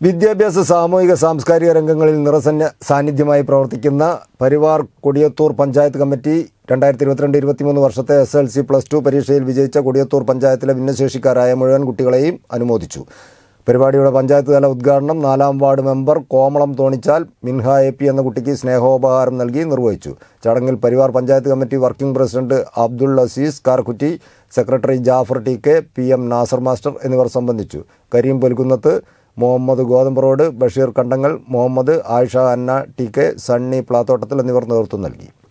വിദ്യാഭ്യാസ സാമൂഹിക സാംസ്കാരിക രംഗങ്ങളിൽ നിറസന്ന സാന്നിധ്യമായി പ്രവർത്തിക്കുന്ന പരിവാർ കൊടിയത്തൂർ പഞ്ചായത്ത് കമ്മിറ്റി രണ്ടായിരത്തി ഇരുപത്തിരണ്ട് ഇരുപത്തിമൂന്ന് വർഷത്തെ S L C plus two പരീക്ഷയിൽ വിജയിച്ച കൊടിയത്തൂർ പഞ്ചായത്തിലെ ഭിന്നശേഷിക്കാരായ മുഴുവൻ കുട്ടികളെയും അനുമോദിച്ചു പരിപാടിയുടെ പഞ്ചായത്ത് തല ഉദ്ഘാടനം നാലാം ward member Komalam Thonichal Minha A P എന്ന കുട്ടിക്ക് സ്നേഹോപഹാരം നൽകി നിർവഹിച്ചു ചടങ്ങിൽ Parivar panchayat committee working president Abdul Azeez Karkutty secretary Jafar T K P M Nasar master എന്നിവർ സംബന്ധിച്ചു Kareem Polkunnath Muhammad Gothamb road Basheer Kandangal Muhammad Ayisha Anna T K Sunny പ്ലാത്തോട്ടത്തിൽ എന്നിവർ നേതൃത്വം നൽകി